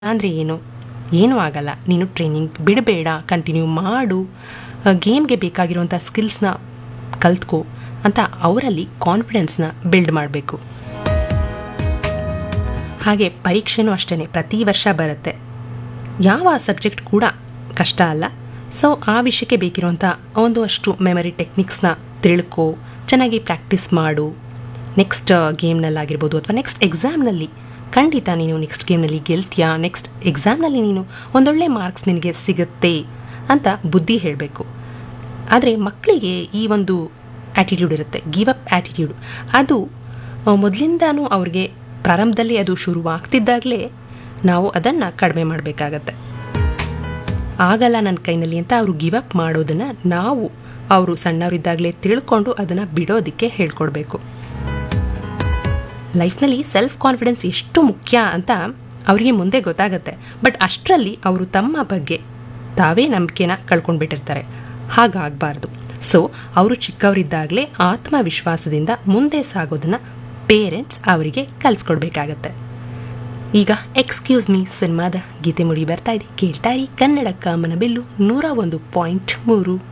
ಅಂದರೆ ಏನು ಏನೂ ಆಗಲ್ಲ ನೀನು ಟ್ರೈನಿಂಗ್ ಬಿಡಬೇಡ ಕಂಟಿನ್ಯೂ ಮಾಡು ಗೇಮ್ಗೆ ಬೇಕಾಗಿರುವಂಥ ಸ್ಕಿಲ್ಸ್ನ ಕಲ್ತ್ಕೋ ಅಂತ ಅವರಲ್ಲಿ ಕಾನ್ಫಿಡೆನ್ಸ್ನ ಬಿಲ್ಡ್ ಮಾಡಬೇಕು ಹಾಗೆ ಪರೀಕ್ಷೆನೂ ಅಷ್ಟೇ ಪ್ರತಿ ವರ್ಷ ಬರುತ್ತೆ ಯಾವ ಸಬ್ಜೆಕ್ಟ್ ಕೂಡ ಕಷ್ಟ ಅಲ್ಲ ಸೊ ಆ ವಿಷಯಕ್ಕೆ ಬೇಕಿರುವಂಥ ಒಂದು ಅಷ್ಟು ಮೆಮರಿ ಟೆಕ್ನಿಕ್ಸ್ನ ತಿಳ್ಕೊ ಚೆನ್ನಾಗಿ ಪ್ರಾಕ್ಟೀಸ್ ಮಾಡು ನೆಕ್ಸ್ಟ್ ಗೇಮ್ನಲ್ಲಾಗಿರ್ಬೋದು ಅಥವಾ ನೆಕ್ಸ್ಟ್ ಎಕ್ಸಾಮ್ನಲ್ಲಿ ಖಂಡಿತ ನೀನು ನೆಕ್ಸ್ಟ್ ಗೇಮ್ನಲ್ಲಿ ಗೆಲ್ತೀಯಾ ನೆಕ್ಸ್ಟ್ ಎಕ್ಸಾಮ್ನಲ್ಲಿ ನೀನು ಒಂದೊಳ್ಳೆ ಮಾರ್ಕ್ಸ್ ನಿನಗೆ ಸಿಗುತ್ತೆ ಅಂತ ಬುದ್ಧಿ ಹೇಳಬೇಕು ಆದರೆ ಮಕ್ಕಳಿಗೆ ಈ ಒಂದು ಆ್ಯಟಿಟ್ಯೂಡ್ ಇರುತ್ತೆ ಗಿವ್ ಅಪ್ ಆ್ಯಟಿಟ್ಯೂಡ್ ಅದು ಮೊದಲಿಂದನೂ ಅವ್ರಿಗೆ ಪ್ರಾರಂಭದಲ್ಲಿ ಅದು ಶುರುವಾಗ್ತಿದ್ದಾಗಲೇ ನಾವು ಅದನ್ನು ಕಡಿಮೆ ಮಾಡಬೇಕಾಗತ್ತೆ ಆಗಲ್ಲ ನನ್ನ ಕೈನಲ್ಲಿ ಅಂತ ಅವರು ಗಿವ್ ಅಪ್ ಮಾಡೋದನ್ನು ನಾವು ಅವರು ಸಣ್ಣವರಿದ್ದಾಗಲೇ ತಿಳ್ಕೊಂಡು ಅದನ್ನು ಬಿಡೋದಕ್ಕೆ ಹೇಳ್ಕೊಡ್ಬೇಕು ಲೈಫ್ನಲ್ಲಿ ಸೆಲ್ಫ್ ಕಾನ್ಫಿಡೆನ್ಸ್ ಎಷ್ಟು ಮುಖ್ಯ ಅಂತ ಅವರಿಗೆ ಮುಂದೆ ಗೊತ್ತಾಗುತ್ತೆ ಬಟ್ ಅಷ್ಟರಲ್ಲಿ ಅವರು ತಮ್ಮ ಬಗ್ಗೆ ತಾವೇ ನಂಬಿಕೆನ ಕಳ್ಕೊಂಡ್ಬಿಟ್ಟಿರ್ತಾರೆ ಹಾಗಾಗಬಾರ್ದು ಸೊ ಅವರು ಚಿಕ್ಕವರಿದ್ದಾಗಲೇ ಆತ್ಮವಿಶ್ವಾಸದಿಂದ ಮುಂದೆ ಸಾಗೋದನ್ನು ಪೇರೆಂಟ್ಸ್ ಅವರಿಗೆ ಕಲಿಸ್ಕೊಡ್ಬೇಕಾಗತ್ತೆ ಈಗ ಎಕ್ಸ್ಕ್ಯೂಸ್ ಮೀ ಸಿನಿಮಾದ ಗೀತೆ ಮುಡಿ ಬರ್ತಾ ಇದೆ ಕೇಳ್ತಾ ಇರಿ ಕನ್ನಡ ಕಾಮನ ಬಿಲ್ಲು ನೂರ ಒಂದು ಪಾಯಿಂಟ್ ಮೂರು